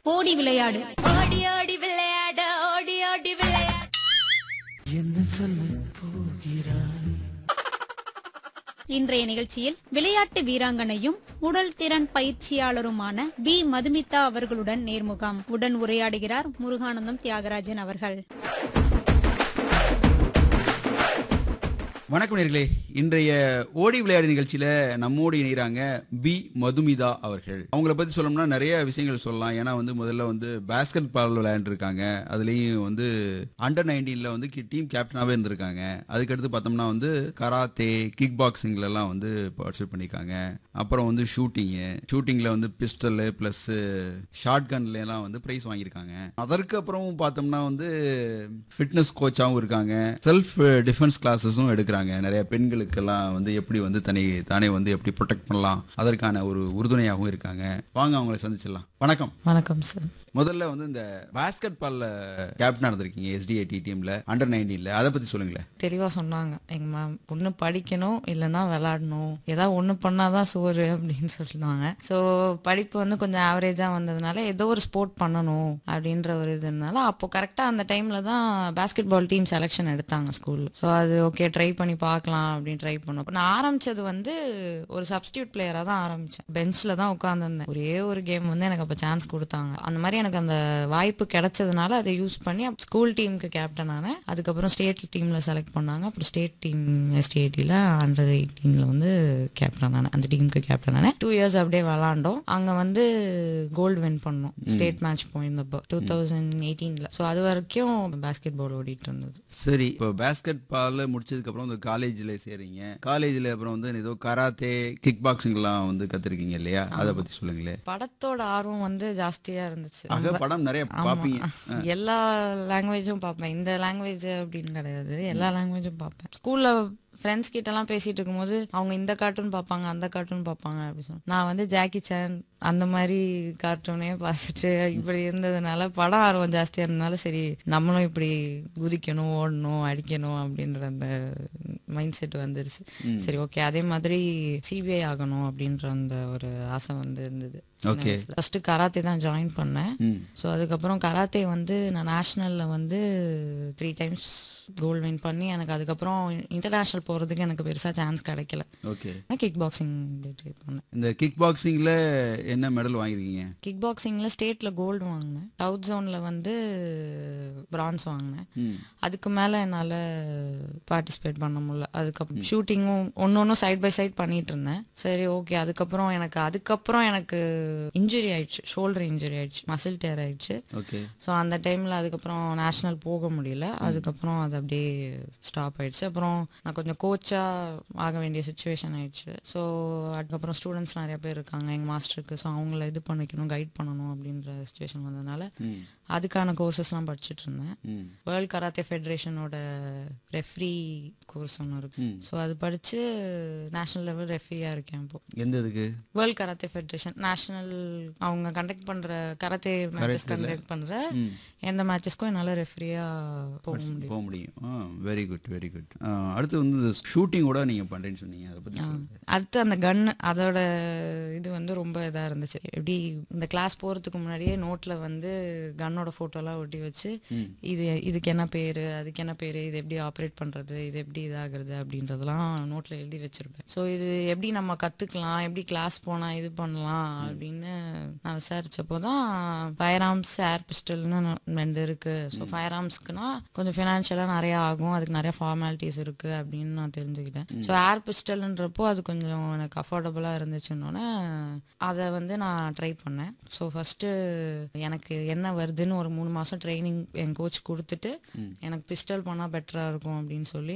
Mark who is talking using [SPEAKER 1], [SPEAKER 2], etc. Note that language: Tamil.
[SPEAKER 1] ஓடி விளையாடு
[SPEAKER 2] ஓடி ஓடி விளையாட ஓடி ஓடி விளையாட
[SPEAKER 3] என்ன சொல்ல போகிறாய்
[SPEAKER 1] இன்றைய நிகழ்ச்சியில் விளையாட்டு வீராங்கனையும் உடல் திறன் பயிற்சியாளருமான பி மதுமிதா அவர்களுடன் நேர்முகம் உடன் உரையாடுகிறார் முருகானந்தம் தியாகராஜன் அவர்கள்
[SPEAKER 4] வணக்கம் நேர்களே இன்றைய ஓடி விளையாடு நிகழ்ச்சியில நம்மோடு இணைகிறாங்க பி மதுமிதா அவர்கள் அவங்கள பத்தி சொல்லணும்னா நிறைய விஷயங்கள் சொல்லலாம் ஏன்னா வந்து முதல்ல வந்து பாஸ்கெட் பால் விளையாண்டுருக்காங்க அதுலயும் வந்து அண்டர் நைன்டீன்ல வந்து டீம் கேப்டனாவே இருந்திருக்காங்க அதுக்கடுத்து பார்த்தோம்னா வந்து கராத்தே கிக் பாக்ஸிங்ல எல்லாம் வந்து பார்ட்டிசிபேட் பண்ணியிருக்காங்க அப்புறம் வந்து ஷூட்டிங்கு ஷூட்டிங்ல வந்து பிஸ்டல் பிளஸ் ஷார்ட் கன்ல எல்லாம் வந்து பிரைஸ் வாங்கியிருக்காங்க அதற்கு அப்புறம் பார்த்தோம்னா வந்து ஃபிட்னஸ் கோச்சாவும் இருக்காங்க செல்ஃப் டிஃபென்ஸ் கிளாஸஸும் எடுக்கிறாங்க நிறைய பெண்களுக்கெல்லாம் வந்து எப்படி வந்து தனி தானே வந்து எப்படி ப்ரொடெக்ட் பண்ணலாம் அதற்கான ஒரு உறுதுணையாகவும் இருக்காங்க வாங்க அவங்கள சந்திச்சிடலாம் வணக்கம்
[SPEAKER 5] வணக்கம் சார்
[SPEAKER 4] முதல்ல வந்து இந்த பாஸ்கெட் பால்ல கேப்டனா இருந்திருக்கீங்க எஸ்டிஐடி டீம்ல அண்டர் நைன்டீன்ல அதை பத்தி சொல்லுங்களேன்
[SPEAKER 5] தெளிவா சொன்னாங்க எங்க மேம் ஒண்ணு படிக்கணும் இல்லைன்னா விளையாடணும் ஏதாவது ஒண்ணு பண்ணாதான் சோறு அப்படின்னு சொல்லினாங்க ஸோ படிப்பு வந்து கொஞ்சம் ஆவரேஜா வந்ததுனால ஏதோ ஒரு ஸ்போர்ட் பண்ணணும் அப்படின்ற ஒரு இதுனால அப்போ கரெக்டா அந்த டைம்ல தான் பாஸ்கெட் பால் டீம் செலெக்ஷன் எடுத்தாங்க ஸ்கூல்ல ஸோ அது ஓகே ட்ரை பண்ணி பார்க்கலாம் அப்படின்னு ட்ரை பண்ணோம் நான் ஆரம்பிச்சது வந்து ஒரு சப்ஸ்டியூட் பிளேயரா தான் ஆரம்பிச்சேன் பெஞ்ச்ல தான் உட்காந்துருந்தேன் ஒரே ஒரு கேம் வந்து எனக்கு அப்போ சான்ஸ் கொடுத்தாங்க அந்த மாதிரி எனக்கு அந்த வாய்ப்பு கிடைச்சதுனால அதை யூஸ் பண்ணி ஸ்கூல் டீமுக்கு கேப்டன் ஆனேன் அதுக்கப்புறம் ஸ்டேட் டீம்ல செலக்ட் பண்ணாங்க அப்புறம் ஸ்டேட் டீம் எஸ்டிஐடியில் அண்டர் எயிட்டீன்ல வந்து கேப்டன் ஆனேன் அந்த டீமுக்கு கேப்டன் ஆனேன் டூ இயர்ஸ் அப்படியே விளாண்டோம் அங்க வந்து கோல்டு வின் பண்ணோம் ஸ்டேட் மேட்ச் போயிருந்தப்போ டூ தௌசண்ட் எயிட்டீன்ல ஸோ அது வரைக்கும் பாஸ்கெட் பால் ஓடிட்டு இருந்தது
[SPEAKER 4] சரி இப்போ பாஸ்கெட் பால் முடிச்சதுக்கு அப்புறம் இந்த காலேஜ்ல சேரீங்க காலேஜ்ல அப்புறம் வந்து ஏதோ கராத்தே கிக் பாக்ஸிங்லாம் வந்து கத்துருக்கீங்க இல்லையா அதை பத்தி சொல்லுங்களேன்
[SPEAKER 5] படத்தோட ஆர்வம் வந்து ஜாஸ்தியா இருந்துச்சு
[SPEAKER 4] ஆக படம் நிறைய
[SPEAKER 5] ஆமா.
[SPEAKER 4] பாப்பீங்க
[SPEAKER 5] எல்லா லாங்குவேஜும் பார்ப்பேன் இந்த லாங்குவேஜ் அப்படின்னு கிடையாது எல்லா லாங்குவேஜும் பார்ப்பேன் ஸ்கூல்ல ஃப்ரெண்ட்ஸ் கிட்ட எல்லாம் பேசிட்டு இருக்கும்போது அவங்க இந்த கார்ட்டூன் பார்ப்பாங்க அந்த கார்ட்டூன் பார்ப்பாங்க அப்படி சொன்னா நான் வந்து ஜாக்கி சான் அந்த மாதிரி கார்ட்டூனே பார்த்துட்டு இப்படி இருந்ததுனால படம் ஆர்வம் ஜாஸ்தியா இருந்தனால சரி நம்மளும் இப்படி குதிக்கணும் ஓடணும் அடிக்கணும் அப்படின்ற அந்த மைண்ட் செட் வந்துருச்சு சரி ஓகே அதே மாதிரி சிபிஐ ஆகணும் அப்படின்ற அந்த ஒரு ஆசை வந்து இருந்தது
[SPEAKER 4] Okay.
[SPEAKER 5] ஃபர்ஸ்ட் கராத்தே தான் ஜாயின் பண்ணேன்
[SPEAKER 4] ம்.
[SPEAKER 5] ஸோ அதுக்கப்புறம் கராத்தே வந்து நான் நேஷ்னலில் வந்து த்ரீ டைம்ஸ் கோல்ட் வின் பண்ணி எனக்கு அதுக்கப்புறம் இன்டர்நேஷ்னல் போகிறதுக்கு எனக்கு பெருசாக சான்ஸ் கிடைக்கல
[SPEAKER 4] ஓகே
[SPEAKER 5] நான் கிக் பாக்ஸிங் ட்ரை பண்ணேன்
[SPEAKER 4] இந்த கிக் பாக்ஸிங்ல என்ன மெடல் வாங்கிருக்கீங்க
[SPEAKER 5] கிக் பாக்ஸிங்கில் ஸ்டேட்டில் கோல்டு வாங்கினேன் சவுத் ஜோனில் வந்து பிரான்ஸ் வாங்கினேன்
[SPEAKER 4] ம்.
[SPEAKER 5] அதுக்கு மேலே என்னால் பார்ட்டிசிபேட் பண்ண முடியல அதுக்கப்புறம் ஷூட்டிங்கும் ஒன்று ஒன்றும் சைட் பை சைட் பண்ணிட்டு இருந்தேன் சரி ஓகே அதுக்கப்புறம் எனக்கு அதுக்கப்புறம் எனக்கு இன்ஜுரி ஆயிடுச்சு ஷோல்டர் இன்ஜுரி ஆயிடுச்சு மசில் டேர் ஆயிடுச்சு
[SPEAKER 4] ஓகே
[SPEAKER 5] ஸோ அந்த டைமில் அதுக்கப்புறம் நேஷ்னல் போக முடியல அதுக்கப்புறம் அது அப்படியே ஸ்டாப் ஆயிடுச்சு அப்புறம் நான் கொஞ்சம் கோச்சாக ஆக வேண்டிய சுச்சுவேஷன் ஆயிடுச்சு ஸோ அதுக்கப்புறம் ஸ்டூடெண்ட்ஸ் நிறைய பேர் இருக்காங்க எங்கள் மாஸ்டருக்கு ஸோ அவங்கள இது பண்ணிக்கணும் கைட் பண்ணணும் அப்படின்ற சுச்சுவேஷன் வந்ததுனால
[SPEAKER 4] ம்.
[SPEAKER 5] அதுக்கான கோர்சஸ்லாம் படிச்சுட்டு இருந்தேன்
[SPEAKER 4] ம்.
[SPEAKER 5] வேர்ல்ட் கராத்தே ஃபெடரேஷனோட ரெஃப்ரி கோர்ஸ் ஒன்று இருக்கு
[SPEAKER 4] ம்.
[SPEAKER 5] ஸோ அது படித்து நேஷ்னல் லெவல் ரெஃப்ரியாக இருக்கேன் இப்போ
[SPEAKER 4] எந்த இதுக்கு
[SPEAKER 5] வேர்ல்ட் கராத்தே ஃபெடரேஷன் நேஷனல் அவங்க கண்டக்ட் பண்ற கராத்தே மேட்சஸ் கண்டக்ட் பண்ற
[SPEAKER 4] ம்.
[SPEAKER 5] எந்த மேட்சஸ்க்கும் என்னால ரெஃப்ரியா போக முடியும்
[SPEAKER 4] போக முடியும் ஆ வெரி குட் வெரி குட் அடுத்து வந்து இந்த ஷூட்டிங்கோட நீங்க பண்றேன்னு சொன்னீங்க அதை பத்தி சொல்லுங்க
[SPEAKER 5] அடுத்து அந்த கன் அதோட இது வந்து ரொம்ப இதா இருந்துச்சு எப்படி இந்த கிளாஸ் போறதுக்கு முன்னாடியே நோட்ல வந்து கன்னோட போட்டோலாம் ஒட்டி வச்சு இது இதுக்கு என்ன பேரு அதுக்கு என்ன பேரு இது எப்படி ஆப்ரேட் பண்றது இது எப்படி இதாகிறது அப்படின்றதெல்லாம் நோட்ல எழுதி வச்சிருப்பேன் ஸோ இது எப்படி நம்ம கத்துக்கலாம் எப்படி கிளாஸ் போனா இது பண்ணலாம் அப்படின்னு நான் விசாரிச்சப்போ தான் ஃபயர் ஆர்ம்ஸ் ஏர் பிஸ்டல்னு ரெண்டு இருக்கு ஸோ ஃபயர் ஆர்ம்ஸ்க்குனா கொஞ்சம் ஃபினான்ஷியலாக நிறைய ஆகும் அதுக்கு நிறைய ஃபார்மாலிட்டிஸ் இருக்கு அப்படின்னு நான் தெரிஞ்சுக்கிட்டேன் ஸோ ஏர் பிஸ்டல்ன்றப்போ அது கொஞ்சம் எனக்கு அஃபோர்டபுளாக இருந்துச்சுன்னொன்னே அதை வந்து நான் ட்ரை பண்ணேன் ஸோ ஃபர்ஸ்ட் எனக்கு என்ன வருதுன்னு ஒரு மூணு மாசம் ட்ரைனிங் என் கோச் கொடுத்துட்டு எனக்கு பிஸ்டல் பண்ணா பெட்டரா இருக்கும் அப்படின்னு சொல்லி